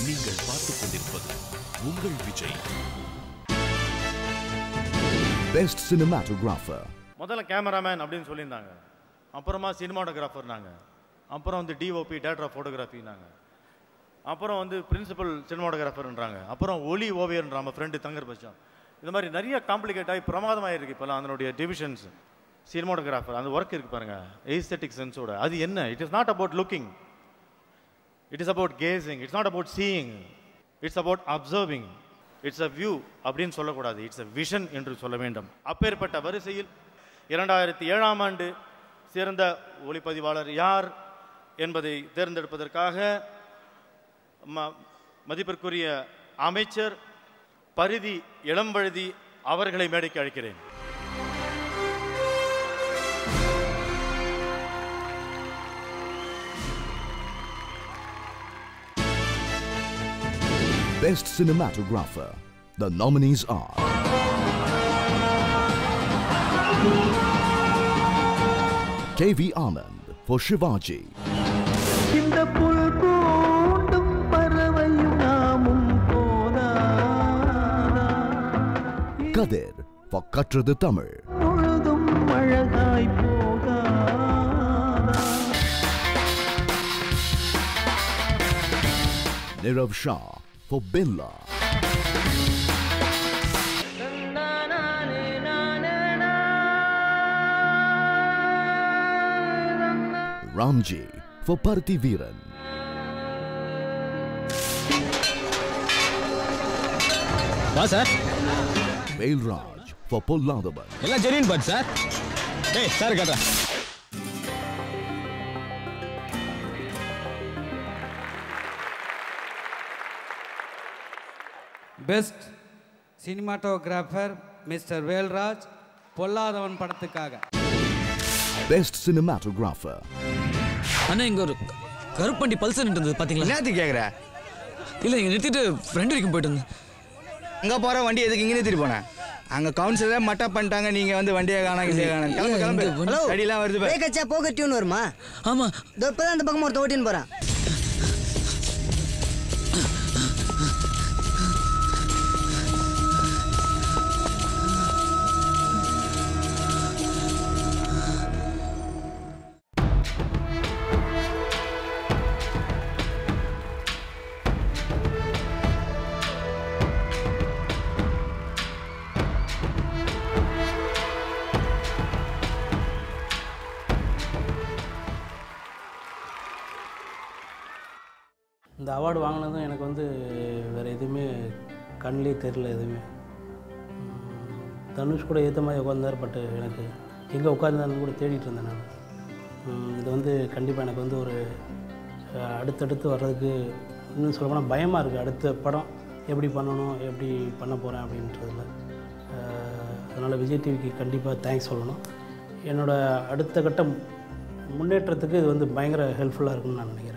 நீங்கள் பார்த்துக் கொண்டிருப்பது உங்கள் விஜய் Best Cinematographer. முதல்ல கேமராமேன் அப்படின்னு சொல்லியிருந்தாங்க அப்புறமா சினிமாட்டோகிராஃபர்னாங்க அப்புறம் வந்து டிஓபி டேரக்டர் ஆஃப் ஃபோட்டோகிராஃபினாங்க அப்புறம் வந்து பிரின்சிபல் சினிமாட்டோகிராஃபர்ன்றாங்க அப்புறம் ஒலி ஓவியர்ன்ற நம்ம ஃப்ரெண்டு தங்கர் பச்சம் இந்த மாதிரி நிறைய காம்ப்ளிகேட் ஆகி பிரமாதமாக இருக்கு இப்போலாம் அதனுடைய டிவிஷன்ஸ் சினிமாட்டோகிராஃபர் அந்த ஒர்க் இருக்கு பாருங்க எய்ஸ்தட்டிக் சென்ஸோட அது என்ன it is not about looking it is about gazing it's not about seeing it's about observing it's a view அப்படின்னு சொல்லக்கூடாது இட்ஸ் அ விஷன் என்று சொல்ல வேண்டும் அப்பேற்பட்ட வரிசையில் இரண்டாயிரத்தி ஏழாம் ஆண்டு சிறந்த ஒளிப்பதிவாளர் யார் என்பதை தேர்ந்தெடுப்பதற்காக ம- மதிப்பிற்குரிய அமைச்சர் பரிதி இளம்பழுதி அவர்களை மேடைக்கு அழைக்கிறேன் Best Cinematographer. The nominees are K.V. Anand for Shivaji, இந்த புல் கூண்டும் பறவையும் நாமும் போதாதா Kadir for Katrathu Tamil, பொழுதும் அழகாய் போகாதா Nirav Shah for Binla, Ramji for Parthi Veeran, வா சார் Raj for Polladaban, எல்லாம் ஜெனின் பட் சார் டேய் சார் கேட்டா best cinematographer mister Velraj Polladhavan படத்துக்காக Best Cinematographer, அண்ணா இங்க ஒரு க- கருப்பண்டி பல்சர் இருந்தது பாத்தீங்களா என்னத்து கேக்குற இல்ல இங்க நிறுத்திட்டு ஃப்ரெண்ட் வரைக்கும் போயிட்டு இருந்தேன் அங்க போற வண்டி எதுக்கு இங்கே நிறுத்திட்டு போனேன் அங்க கவுன்சிலர் மட்டா பண்ணிட்டாங்க நீங்க வந்து வண்டியை காணாங்க இல்லையா காணாங்க கிளம்பு கிளம்பு இங்க வந்து- ஹலோ அடியெல்லாம் வருது பாரு. கச்சா போக டியூன் வருமா ஆமா இதோ இப்பதான் அந்த பக்கம் ஒருத்த ஓட்டின்னு போறான் இந்த அவார்டு வாங்கினதும் எனக்கு வந்து வேறு எதுவுமே கண்ணிலே தெரில எதுவுமே உம், தனுஷ் கூட ஏற்ற மாதிரி உட்காந்தார் பட் எனக்கு எங்கே உட்காந்தாருன்னு கூட தேடிட்டு இருந்தேன் நான் உம், இது வந்து கண்டிப்பாக எனக்கு வந்து ஒரு அஹ், அடுத்தடுத்து வர்றதுக்கு இன்னும் சொல்லப்போனால் பயமாக இருக்குது அடுத்த படம் எப்படி பண்ணணும் எப்படி பண்ண போகிறேன் அப்படின்றதுல அதனால் விஜய் டிவிக்கு கண்டிப்பாக தேங்க்ஸ் சொல்லணும் என்னோடய அடுத்த கட்டம் முன்னேற்றத்துக்கு இது வந்து பயங்கர ஹெல்ப்ஃபுல்லாக இருக்கும்னு நான் நினைக்கிறேன்